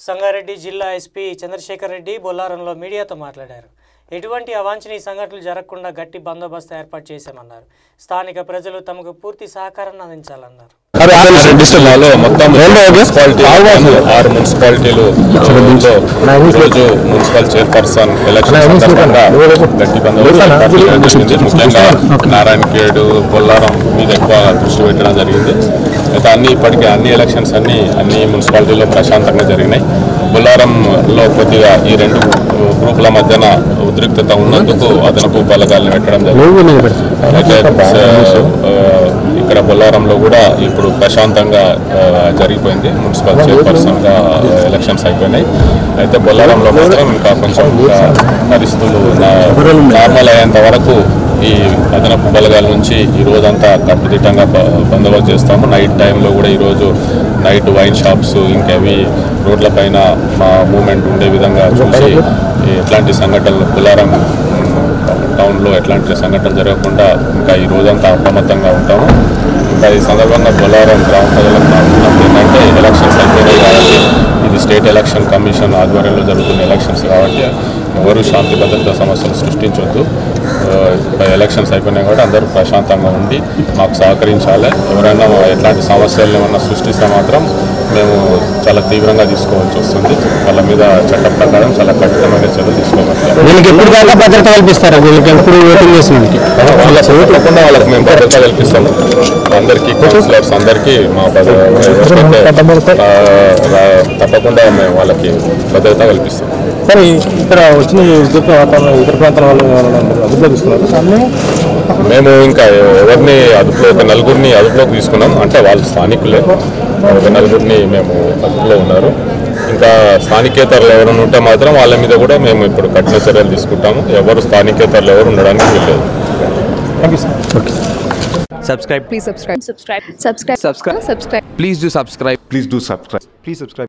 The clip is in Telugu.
సంగారెడ్డి జిల్లా ఎస్పీ చంద్రశేఖర్ రెడ్డి బొల్లారంలో మీడియాతో మాట్లాడారు ఎటువంటి అవాంఛనీయ సంఘటనలు జరగకుండా గట్టి బందోబస్తు ఏర్పాటు చేశామన్నారు స్థానిక ప్రజలు తమకు పూర్తి సహకారాన్ని అందించాలన్నారు రెడ్డి జిల్లాలో మొత్తం మున్సిపాలిటీలు ఆరు మున్సిపాలిటీలు లో ఈరోజు మున్సిపల్ చైర్పర్సన్ ఎలక్షన్ సందర్భంగా గట్టి బందోబస్తు ఏర్పాటు చేయడం జరిగింది ముఖ్యంగా నారాయణఖేడ్ బొల్లారం మీద ఎక్కువ దృష్టి పెట్టడం జరిగింది అయితే అన్ని ఇప్పటికే అన్ని ఎలక్షన్స్ అన్ని అన్ని మున్సిపాలిటీల్లో ప్రశాంతంగా జరిగినాయి బొల్లారంలో కొద్దిగా ఈ రెండు గ్రూపుల మధ్యన ఉద్రిక్తత ఉన్నందుకు అదనపు బలగాలను పెట్టడం జరిగింది అయితే ఆ, ఇక్కడ బొల్లారంలో కూడా ఇప్పుడు ప్రశాంతంగా ఆ, జరిగిపోయింది మున్సిపల్ చైర్పర్సన్గా ఎలక్షన్స్ అయిపోయినాయి అయితే బొల్లారంలో మాత్రం ఇంకా కొంచెం ఇంకా పరిస్థితులు నా- నార్మల్ అయ్యేంత వరకు ఈ అదనపు బలగాల నుంచి ఈ రోజంతా కట్టుదిట్టంగా బ- బందోబస్తు చేస్తాము నైట్ టైంలో కూడా ఈరోజు నైట్ వైన్ షాప్స్ ఇంకవి రోడ్లపైన మా మూమెంట్ ఉండే విధంగా చూసి ఎట్లాంటి సంఘటనలు బొల్లారం టౌన్లో ఎట్లాంటి సంఘటనలు జరగకుండా ఇంకా ఈ రోజంతా అప్రమత్తంగా ఉంటాము ఇంకా ఈ సందర్భంగా బొల్లారం గ్రామ ప్రజలకు నా విజ్ఞప్తి ఏంటంటే ఎలక్షన్స్ అయిపోయినాయి కాబట్టి ఇది స్టేట్ ఎలక్షన్ కమిషన్ ఆధ్వర్యంలో జరుగుతున్న ఎలక్షన్స్ కాబట్టి ఎవరు శాంతి భద్రత సమస్యలు సృష్టించవద్దు ఆ, ఇంకా ఎలక్షన్స్ అయిపోయినాయి కాబట్టి అందరూ ప్రశాంతంగా ఉండి మాకు సహకరించాలి ఎవరైనా ఎట్లాంటి సమస్యలు ఏమన్నా సృష్టిస్తే మాత్రం మేము చాలా తీవ్రంగా తీసుకోవాల్సి వస్తుంది వాళ్ళ మీద చట్ట ప్రకారం చాలా కఠినమైన చర్యలు తీసుకోవాలి వీళ్ళకి ఎప్పుడు దాకా భద్రత కల్పిస్తారు వీళ్ళకి ఎప్పుడు ఓటింగ్ చేసినందుకు వాళ్ళ తప్పకుండా వాళ్ళకి మేము భద్రత కల్పిస్తాము అందరికీ కౌన్సిలర్స్ అందరికీ మా భద్ర- ఎవరికైతే, ఆ, రా- తప్పకుండా మేము వాళ్ళకి భద్రత కల్పిస్తాం సరే ఇక్కడ వచ్చిన ఈ ఉద్యోగ వాతావరణం ఇతర ప్రాంతాల వాళ్ళు ఎవరైనా అదుపులో తీసుకున్నారు అన్నీ మేము ఇంకా ఎవరిని అదుపులో ఒక నలుగురిని అదుపులోకి తీసుకున్నాం అంటే వాళ్ళు స్థానికులే ఒక నలుగురిని మేము అదుపులో ఉన్నారు ఇంకా స్థానికేతరులు ఎవరైనా ఉంటే మాత్రం వాళ్ళ మీద కూడా మేము ఇప్పుడు కఠిన చర్యలు తీసుకుంటాము ఎవరు స్థానికేతరులు ఎవరు ఉండడానికి వీల్లేదు thank you sir subscribe Please subscribe. Subscribe. Subscribe. Subscribe. Subscribe. please do subscribe Please do subscribe. Please subscribe